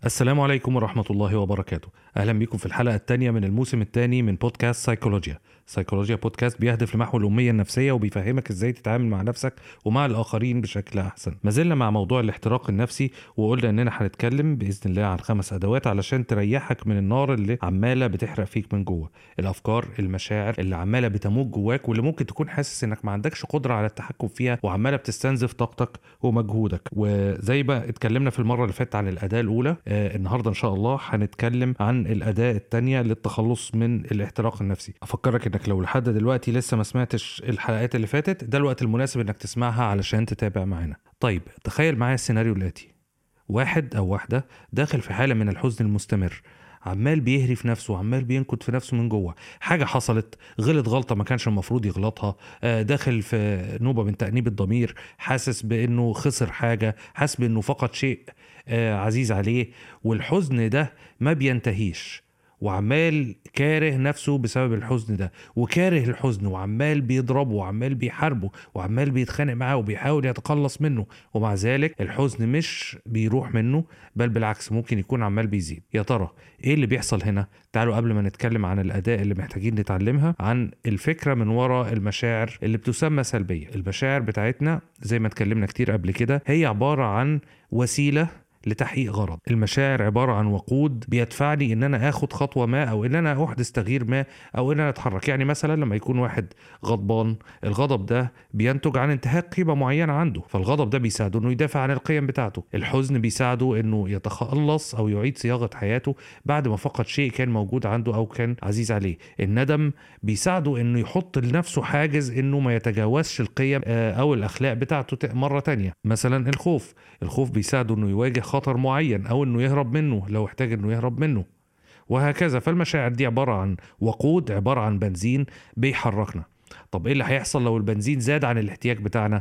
السلام عليكم ورحمة الله وبركاته أهلا بكم في الحلقة الثانية من الموسم الثاني من بودكاست سايكولوجيا سايكولوجيا بودكاست بيهدف لمحو الأمية النفسية وبيفهمك إزاي تتعامل مع نفسك ومع الآخرين بشكل أحسن ما زلنا مع موضوع الاحتراق النفسي وقلنا إننا هنتكلم بإذن الله عن خمس أدوات علشان تريحك من النار اللي عمالة بتحرق فيك من جوه الأفكار المشاعر اللي عمالة بتموج جواك واللي ممكن تكون حاسس إنك ما عندكش قدرة على التحكم فيها وعمالة بتستنزف طاقتك ومجهودك وزي ما اتكلمنا في المرة اللي فاتت عن الأداة الأولى آه النهاردة إن شاء الله هنتكلم عن الأداة الثانية للتخلص من الاحتراق النفسي أفكرك إنك لو لحد دلوقتي لسه ما سمعتش الحلقات اللي فاتت ده الوقت المناسب إنك تسمعها علشان تتابع معانا طيب تخيل معايا السيناريو الآتي واحد أو واحدة داخل في حالة من الحزن المستمر عمال بيهري في نفسه وعمال بينكد في نفسه من جوه حاجة حصلت غلط غلطة ما كانش المفروض يغلطها آه، داخل في نوبة من تأنيب الضمير حاسس بأنه خسر حاجة حاسس بأنه فقد شيء آه، عزيز عليه والحزن ده ما بينتهيش وعمال كاره نفسه بسبب الحزن ده وكاره الحزن وعمال بيضربه وعمال بيحاربه وعمال بيتخانق معاه وبيحاول يتخلص منه ومع ذلك الحزن مش بيروح منه بل بالعكس ممكن يكون عمال بيزيد يا ترى ايه اللي بيحصل هنا تعالوا قبل ما نتكلم عن الاداء اللي محتاجين نتعلمها عن الفكره من وراء المشاعر اللي بتسمى سلبيه المشاعر بتاعتنا زي ما اتكلمنا كتير قبل كده هي عباره عن وسيله لتحقيق غرض المشاعر عبارة عن وقود بيدفعني ان انا اخد خطوة ما او ان انا احدث تغيير ما او ان انا اتحرك يعني مثلا لما يكون واحد غضبان الغضب ده بينتج عن انتهاك قيمة معينة عنده فالغضب ده بيساعده انه يدافع عن القيم بتاعته الحزن بيساعده انه يتخلص او يعيد صياغة حياته بعد ما فقد شيء كان موجود عنده او كان عزيز عليه الندم بيساعده انه يحط لنفسه حاجز انه ما يتجاوزش القيم آه، او الاخلاق بتاعته ت- مرة تانية مثلا الخوف الخوف بيساعده انه يواجه خطر معين او انه يهرب منه لو احتاج انه يهرب منه وهكذا فالمشاعر دي عبارة عن وقود عبارة عن بنزين بيحركنا طب ايه اللي هيحصل لو البنزين زاد عن الاحتياج بتاعنا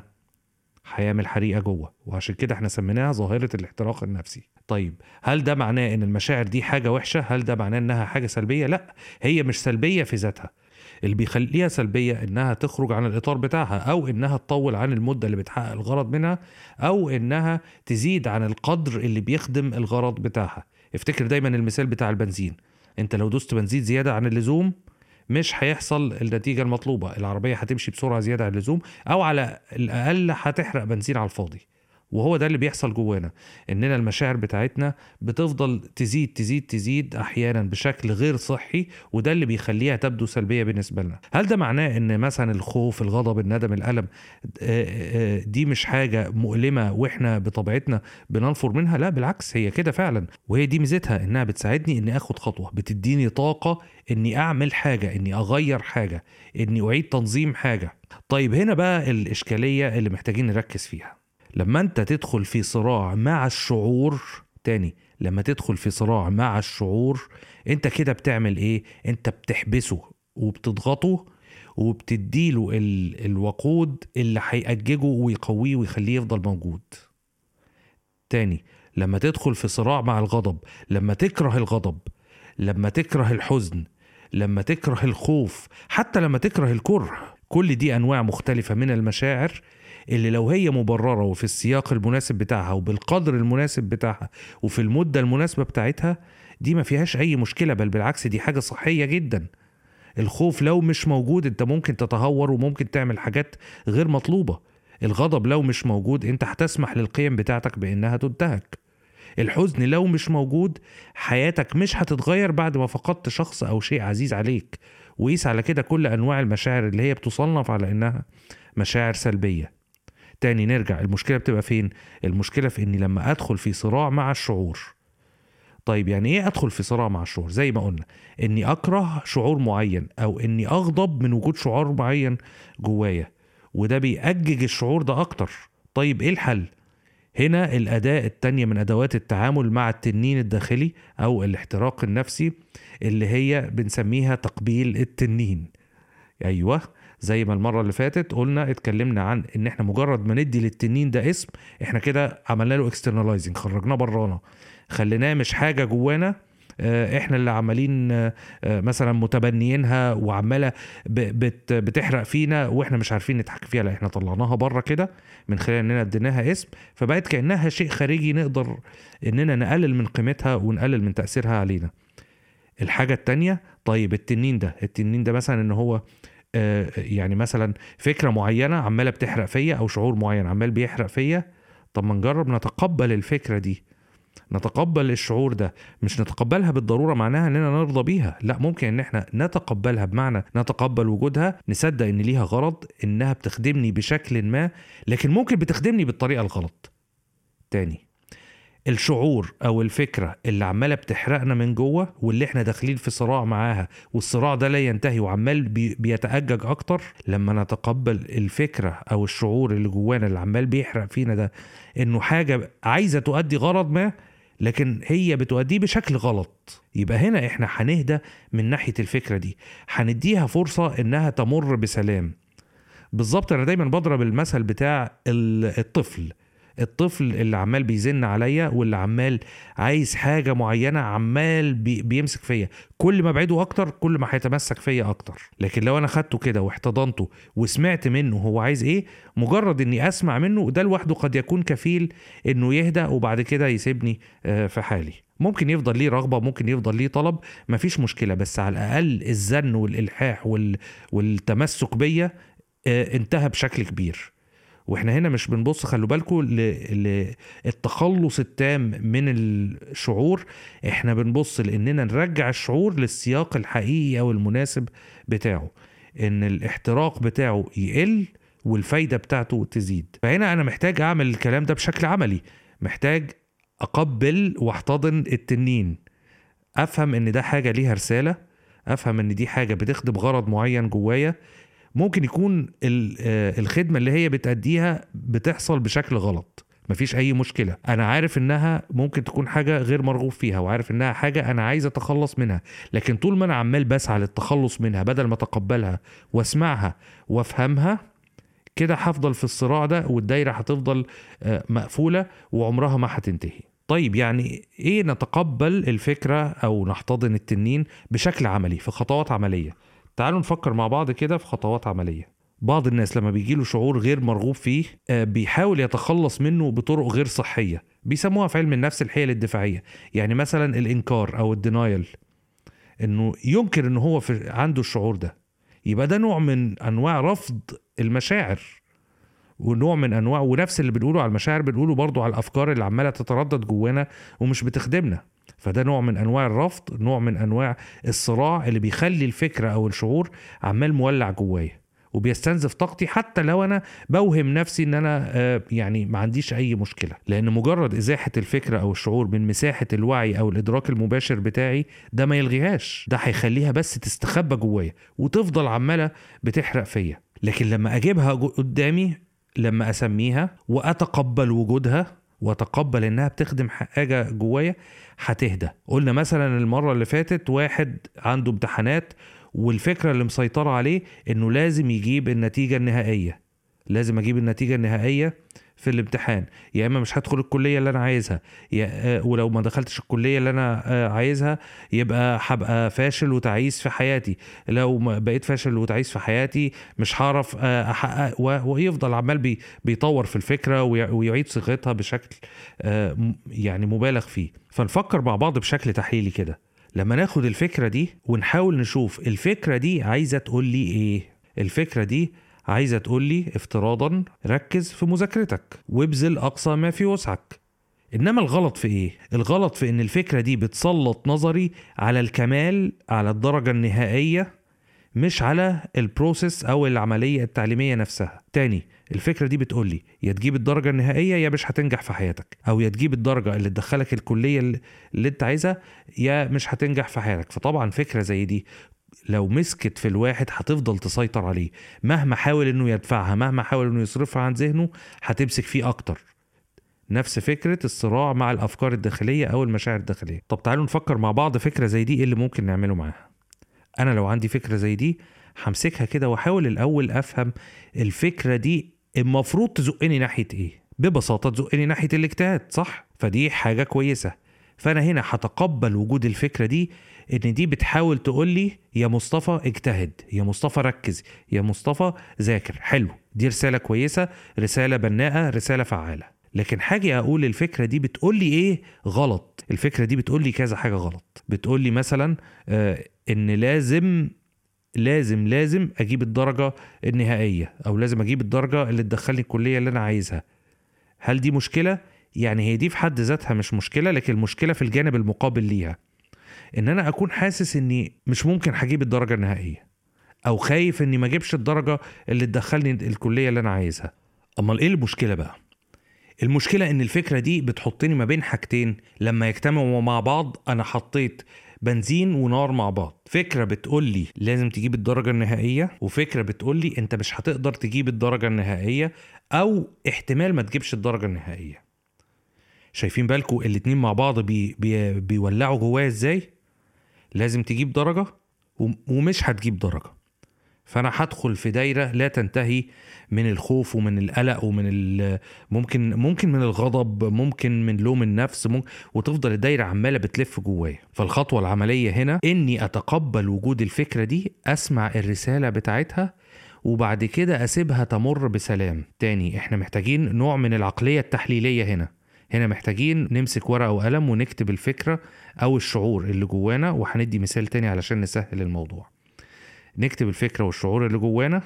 هيعمل حريقة جوه وعشان كده احنا سميناها ظاهرة الاحتراق النفسي طيب هل ده معناه ان المشاعر دي حاجة وحشة هل ده معناه انها حاجة سلبية لا هي مش سلبية في ذاتها اللي بيخليها سلبية انها تخرج عن الاطار بتاعها او انها تطول عن المدة اللي بتحقق الغرض منها او انها تزيد عن القدر اللي بيخدم الغرض بتاعها افتكر دايما المثال بتاع البنزين انت لو دوست بنزين زيادة عن اللزوم مش هيحصل النتيجة المطلوبة العربية هتمشي بسرعة زيادة عن اللزوم او على الاقل هتحرق بنزين على الفاضي وهو ده اللي بيحصل جوانا اننا المشاعر بتاعتنا بتفضل تزيد تزيد تزيد احيانا بشكل غير صحي وده اللي بيخليها تبدو سلبيه بالنسبه لنا هل ده معناه ان مثلا الخوف الغضب الندم الالم آه، آه، دي مش حاجه مؤلمه واحنا بطبيعتنا بننفر منها لا بالعكس هي كده فعلا وهي دي ميزتها انها بتساعدني اني اخد خطوه بتديني طاقه اني اعمل حاجه اني اغير حاجه اني اعيد تنظيم حاجه طيب هنا بقى الاشكاليه اللي محتاجين نركز فيها لما انت تدخل في صراع مع الشعور تاني لما تدخل في صراع مع الشعور انت كده بتعمل ايه انت بتحبسه وبتضغطه وبتديله ال... الوقود اللي هيأججه ويقويه ويخليه يفضل موجود تاني لما تدخل في صراع مع الغضب لما تكره الغضب لما تكره الحزن لما تكره الخوف حتى لما تكره الكره كل دي انواع مختلفه من المشاعر اللي لو هي مبرره وفي السياق المناسب بتاعها وبالقدر المناسب بتاعها وفي المده المناسبه بتاعتها دي ما فيهاش اي مشكله بل بالعكس دي حاجه صحيه جدا الخوف لو مش موجود انت ممكن تتهور وممكن تعمل حاجات غير مطلوبه الغضب لو مش موجود انت هتسمح للقيم بتاعتك بانها تنتهك الحزن لو مش موجود حياتك مش هتتغير بعد ما فقدت شخص او شيء عزيز عليك وقيس على كده كل انواع المشاعر اللي هي بتصنف على انها مشاعر سلبيه تاني نرجع المشكله بتبقى فين المشكله في اني لما ادخل في صراع مع الشعور طيب يعني ايه ادخل في صراع مع الشعور زي ما قلنا اني اكره شعور معين او اني اغضب من وجود شعور معين جوايا وده بيأجج الشعور ده اكتر طيب ايه الحل هنا الأداة التانية من أدوات التعامل مع التنين الداخلي أو الاحتراق النفسي اللي هي بنسميها تقبيل التنين أيوة زي ما المرة اللي فاتت قلنا اتكلمنا عن ان احنا مجرد ما ندي للتنين ده اسم احنا كده عملنا له اكسترنالايزنج خرجناه برانا خليناه مش حاجة جوانا آه، احنا اللي عمالين آه، آه، مثلا متبنيينها وعماله ب- بت- بتحرق فينا واحنا مش عارفين نتحكم فيها لا احنا طلعناها بره كده من خلال اننا اديناها اسم فبقت كانها شيء خارجي نقدر اننا نقلل من قيمتها ونقلل من تاثيرها علينا الحاجه التانية طيب التنين ده التنين ده مثلا ان هو آه، يعني مثلا فكره معينه عماله بتحرق فيا او شعور معين عمال بيحرق فيا طب ما نجرب نتقبل الفكره دي نتقبل الشعور ده مش نتقبلها بالضروره معناها اننا نرضى بيها لا ممكن ان احنا نتقبلها بمعنى نتقبل وجودها نصدق ان ليها غرض انها بتخدمني بشكل ما لكن ممكن بتخدمني بالطريقه الغلط تاني الشعور او الفكره اللي عماله بتحرقنا من جوه واللي احنا داخلين في صراع معاها والصراع ده لا ينتهي وعمال بي بيتأجج اكتر لما نتقبل الفكره او الشعور اللي جوانا اللي عمال بيحرق فينا ده انه حاجه عايزه تؤدي غرض ما لكن هي بتؤديه بشكل غلط يبقى هنا احنا هنهدى من ناحيه الفكره دي هنديها فرصه انها تمر بسلام بالظبط انا دايما بضرب المثل بتاع ال- الطفل الطفل اللي عمال بيزن عليا واللي عمال عايز حاجه معينه عمال بي بيمسك فيا كل ما ابعده اكتر كل ما هيتمسك فيا اكتر لكن لو انا خدته كده واحتضنته وسمعت منه هو عايز ايه مجرد اني اسمع منه ده لوحده قد يكون كفيل انه يهدى وبعد كده يسيبني آه، في حالي ممكن يفضل ليه رغبه ممكن يفضل ليه طلب مفيش مشكله بس على الاقل الزن والالحاح وال... والتمسك بيا آه، انتهى بشكل كبير واحنا هنا مش بنبص خلوا بالكم للتخلص التام من الشعور احنا بنبص لاننا نرجع الشعور للسياق الحقيقي او المناسب بتاعه ان الاحتراق بتاعه يقل والفايدة بتاعته تزيد فهنا انا محتاج اعمل الكلام ده بشكل عملي محتاج اقبل واحتضن التنين افهم ان ده حاجة ليها رسالة افهم ان دي حاجة بتخدم غرض معين جوايا ممكن يكون ال- آه، الخدمة اللي هي بتأديها بتحصل بشكل غلط مفيش أي مشكلة أنا عارف إنها ممكن تكون حاجة غير مرغوب فيها وعارف إنها حاجة أنا عايز أتخلص منها لكن طول ما أنا عمال بسعى للتخلص منها بدل ما أتقبلها وأسمعها وأفهمها كده هفضل في الصراع ده والدايرة هتفضل آه، مقفولة وعمرها ما هتنتهي طيب يعني ايه نتقبل الفكرة او نحتضن التنين بشكل عملي في خطوات عملية تعالوا نفكر مع بعض كده في خطوات عملية بعض الناس لما بيجيله شعور غير مرغوب فيه آه، بيحاول يتخلص منه بطرق غير صحية بيسموها في علم النفس الحيل الدفاعية يعني مثلا الإنكار أو الدينايل إنه ينكر إن هو في عنده الشعور ده يبقى ده نوع من أنواع رفض المشاعر ونوع من انواع ونفس اللي بنقوله على المشاعر بنقوله برضو على الافكار اللي عماله تتردد جوانا ومش بتخدمنا فده نوع من انواع الرفض نوع من انواع الصراع اللي بيخلي الفكره او الشعور عمال مولع جوايا وبيستنزف طاقتي حتى لو انا بوهم نفسي ان انا آه، يعني ما عنديش اي مشكله لان مجرد ازاحه الفكره او الشعور من مساحه الوعي او الادراك المباشر بتاعي ده ما يلغيهاش ده هيخليها بس تستخبى جوايا وتفضل عماله بتحرق فيا لكن لما اجيبها جو- قدامي لما اسميها واتقبل وجودها واتقبل انها بتخدم حاجه جوايا هتهدى قلنا مثلا المره اللي فاتت واحد عنده امتحانات والفكره اللي مسيطره عليه انه لازم يجيب النتيجه النهائيه لازم اجيب النتيجه النهائيه في الامتحان يا اما مش هدخل الكليه اللي انا عايزها يا آه، ولو ما دخلتش الكليه اللي انا آه، عايزها يبقى هبقى فاشل وتعيس في حياتي لو ما بقيت فاشل وتعيس في حياتي مش هعرف آه، احقق و- ويفضل عمال بي بيطور في الفكره وي- ويعيد صيغتها بشكل آه، م- يعني مبالغ فيه فنفكر مع بعض بشكل تحليلي كده لما ناخد الفكره دي ونحاول نشوف الفكره دي عايزه تقول لي ايه الفكره دي عايزه تقول لي افتراضا ركز في مذاكرتك وابذل اقصى ما في وسعك انما الغلط في ايه الغلط في ان الفكره دي بتسلط نظري على الكمال على الدرجه النهائيه مش على البروسيس او العمليه التعليميه نفسها تاني الفكره دي بتقول لي يا تجيب الدرجه النهائيه يا مش هتنجح في حياتك او يا تجيب الدرجه اللي تدخلك الكليه اللي اللي انت عايزها يا مش هتنجح في حياتك فطبعا فكره زي دي لو مسكت في الواحد هتفضل تسيطر عليه مهما حاول انه يدفعها مهما حاول انه يصرفها عن ذهنه هتمسك فيه اكتر نفس فكرة الصراع مع الأفكار الداخلية أو المشاعر الداخلية طب تعالوا نفكر مع بعض فكرة زي دي إيه اللي ممكن نعمله معاها أنا لو عندي فكرة زي دي همسكها كده وأحاول الأول أفهم الفكرة دي المفروض تزقني ناحية إيه ببساطة تزقني ناحية الاجتهاد صح فدي حاجة كويسة فانا هنا هتقبل وجود الفكره دي ان دي بتحاول تقول لي يا مصطفى اجتهد يا مصطفى ركز يا مصطفى ذاكر حلو دي رساله كويسه رساله بناءه رساله فعاله لكن حاجة أقول الفكرة دي بتقول لي إيه غلط الفكرة دي بتقول لي كذا حاجة غلط بتقول لي مثلا آه إن لازم لازم لازم أجيب الدرجة النهائية أو لازم أجيب الدرجة اللي تدخلني الكلية اللي أنا عايزها هل دي مشكلة؟ يعني هي دي في حد ذاتها مش مشكلة لكن المشكلة في الجانب المقابل ليها إن أنا أكون حاسس إني مش ممكن هجيب الدرجة النهائية أو خايف إني ما أجيبش الدرجة اللي تدخلني الكلية اللي أنا عايزها أمال إيه المشكلة بقى؟ المشكلة إن الفكرة دي بتحطني ما بين حاجتين لما يجتمعوا مع بعض أنا حطيت بنزين ونار مع بعض فكرة بتقول لي لازم تجيب الدرجة النهائية وفكرة بتقول لي أنت مش هتقدر تجيب الدرجة النهائية أو احتمال ما تجيبش الدرجة النهائية شايفين بالكم الاتنين مع بعض بي بي بيولعوا جوايا ازاي لازم تجيب درجة ومش هتجيب درجة فانا هدخل في دايره لا تنتهي من الخوف ومن القلق ومن ممكن ممكن من الغضب ممكن من لوم النفس ممكن وتفضل الدايره عماله بتلف جوايا فالخطوه العمليه هنا اني اتقبل وجود الفكره دي اسمع الرساله بتاعتها وبعد كده اسيبها تمر بسلام تاني احنا محتاجين نوع من العقليه التحليليه هنا هنا محتاجين نمسك ورقه وقلم ونكتب الفكره او الشعور اللي جوانا وهندي مثال تاني علشان نسهل الموضوع نكتب الفكرة والشعور اللي جوانا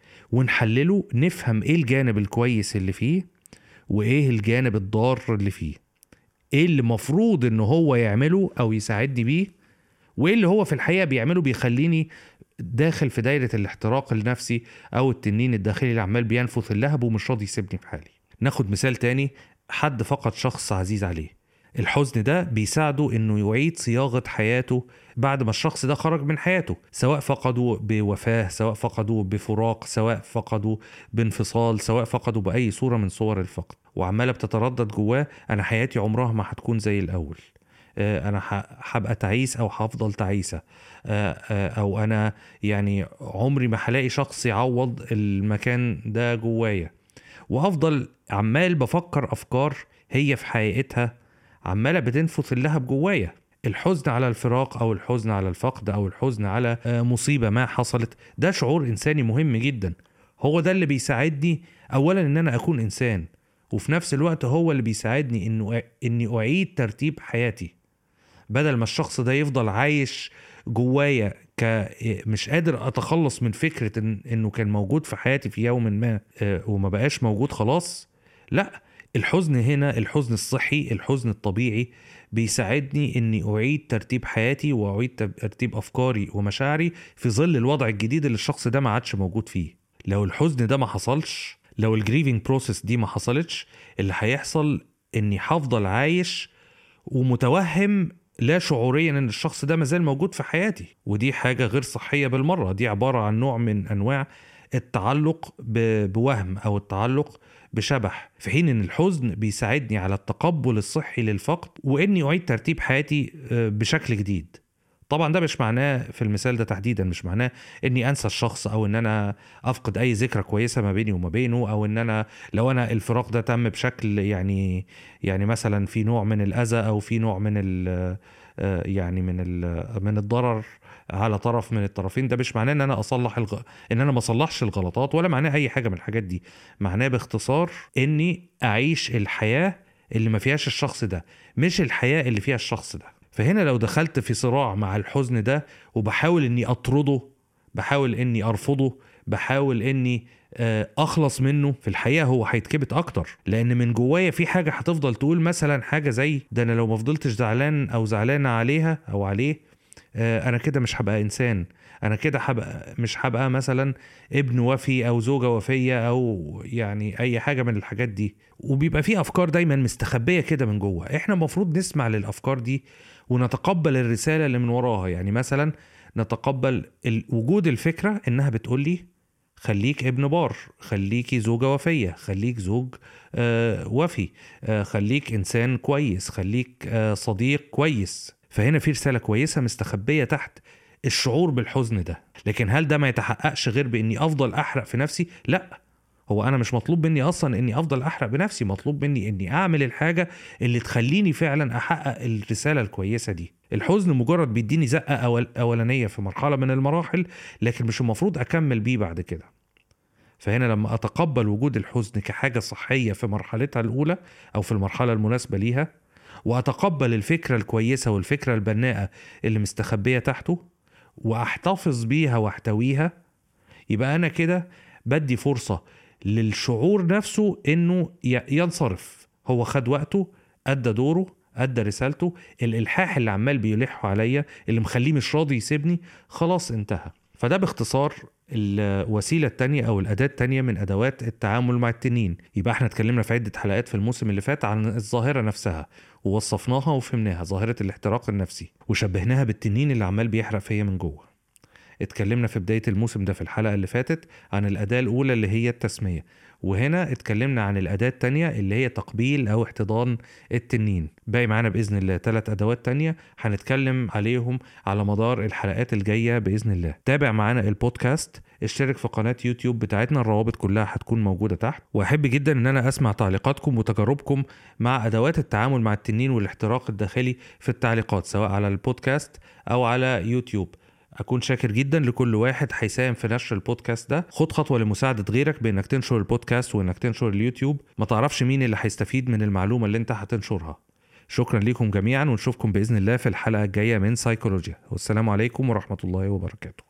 ونحلله نفهم ايه الجانب الكويس اللي فيه وايه الجانب الضار اللي فيه ايه اللي مفروض ان هو يعمله او يساعدني بيه وايه اللي هو في الحقيقة بيعمله بيخليني داخل في دايرة الاحتراق النفسي او التنين الداخلي اللي عمال بينفث اللهب ومش راضي يسيبني في حالي ناخد مثال تاني حد فقد شخص عزيز عليه الحزن ده بيساعده انه يعيد صياغه حياته بعد ما الشخص ده خرج من حياته سواء فقدوا بوفاه سواء فقدوا بفراق سواء فقدوا بانفصال سواء فقدوا باي صوره من صور الفقد وعماله بتتردد جواه انا حياتي عمرها ما هتكون زي الاول آه، انا هبقى تعيس او هفضل تعيسه آه، آه، او انا يعني عمري ما هلاقي شخص يعوض المكان ده جوايا وافضل عمال بفكر افكار هي في حقيقتها عماله بتنفث اللهب جوايا الحزن على الفراق او الحزن على الفقد او الحزن على آه، مصيبه ما حصلت ده شعور انساني مهم جدا هو ده اللي بيساعدني اولا ان انا اكون انسان وفي نفس الوقت هو اللي بيساعدني انه اني اعيد ترتيب حياتي بدل ما الشخص ده يفضل عايش جوايا ك مش قادر اتخلص من فكره إن انه كان موجود في حياتي في يوم ما آه، وما بقاش موجود خلاص لا الحزن هنا الحزن الصحي الحزن الطبيعي بيساعدني اني اعيد ترتيب حياتي واعيد ترتيب افكاري ومشاعري في ظل الوضع الجديد اللي الشخص ده ما عادش موجود فيه لو الحزن ده ما حصلش لو الجريفنج بروسيس دي ما حصلتش اللي هيحصل اني هفضل عايش ومتوهم لا شعوريا ان الشخص ده مازال موجود في حياتي ودي حاجه غير صحيه بالمره دي عباره عن نوع من انواع التعلق بوهم او التعلق بشبح في حين ان الحزن بيساعدني على التقبل الصحي للفقد واني اعيد ترتيب حياتي آه، بشكل جديد طبعا ده مش معناه في المثال ده تحديدا مش معناه اني انسى الشخص او ان انا افقد اي ذكرى كويسه ما بيني وما بينه او ان انا لو انا الفراق ده تم بشكل يعني يعني مثلا في نوع من الاذى او في نوع من آه، يعني من من الضرر على طرف من الطرفين ده مش معناه ان انا اصلح الغ... ان انا ما اصلحش الغلطات ولا معناه اي حاجه من الحاجات دي معناه باختصار اني اعيش الحياه اللي ما فيهاش الشخص ده مش الحياه اللي فيها الشخص ده فهنا لو دخلت في صراع مع الحزن ده وبحاول اني اطرده بحاول اني ارفضه بحاول اني آه، اخلص منه في الحقيقه هو هيتكبت اكتر لان من جوايا في حاجه هتفضل تقول مثلا حاجه زي ده انا لو ما فضلتش زعلان او زعلانه عليها او عليه آه، انا كده مش هبقى انسان انا كده هبقى مش هبقى مثلا ابن وفي او زوجه وفيه او يعني اي حاجه من الحاجات دي وبيبقى في افكار دايما مستخبيه كده من جوه احنا المفروض نسمع للافكار دي ونتقبل الرساله اللي من وراها يعني مثلا نتقبل وجود الفكره انها بتقول لي خليك ابن بار خليكي زوجة وفية خليك زوج آه وفي آه خليك إنسان كويس خليك آه صديق كويس فهنا في رسالة كويسة مستخبية تحت الشعور بالحزن ده لكن هل ده ما يتحققش غير بإني أفضل أحرق في نفسي؟ لأ هو انا مش مطلوب مني اصلا اني افضل احرق بنفسي مطلوب مني اني اعمل الحاجه اللي تخليني فعلا احقق الرساله الكويسه دي الحزن مجرد بيديني زقه أول اولانيه في مرحله من المراحل لكن مش المفروض اكمل بيه بعد كده فهنا لما اتقبل وجود الحزن كحاجه صحيه في مرحلتها الاولى او في المرحله المناسبه ليها واتقبل الفكره الكويسه والفكره البناءه اللي مستخبيه تحته واحتفظ بيها واحتويها يبقى انا كده بدي فرصه للشعور نفسه انه ينصرف هو خد وقته ادى دوره ادى رسالته الالحاح اللي عمال بيلح عليا اللي مخليه مش راضي يسيبني خلاص انتهى فده باختصار الوسيله التانية او الاداه التانية من ادوات التعامل مع التنين يبقى احنا اتكلمنا في عده حلقات في الموسم اللي فات عن الظاهره نفسها ووصفناها وفهمناها ظاهره الاحتراق النفسي وشبهناها بالتنين اللي عمال بيحرق فيا من جوه اتكلمنا في بدايه الموسم ده في الحلقه اللي فاتت عن الاداه الاولى اللي هي التسميه وهنا اتكلمنا عن الأداة التانية اللي هي تقبيل أو احتضان التنين باقي معانا بإذن الله ثلاث أدوات تانية هنتكلم عليهم على مدار الحلقات الجاية بإذن الله تابع معانا البودكاست اشترك في قناة يوتيوب بتاعتنا الروابط كلها هتكون موجودة تحت وأحب جدا إن أنا أسمع تعليقاتكم وتجاربكم مع أدوات التعامل مع التنين والاحتراق الداخلي في التعليقات سواء على البودكاست أو على يوتيوب اكون شاكر جدا لكل واحد هيساهم في نشر البودكاست ده خد خطوه لمساعده غيرك بانك تنشر البودكاست وانك تنشر اليوتيوب ما تعرفش مين اللي هيستفيد من المعلومه اللي انت هتنشرها شكرا لكم جميعا ونشوفكم باذن الله في الحلقه الجايه من سايكولوجيا والسلام عليكم ورحمه الله وبركاته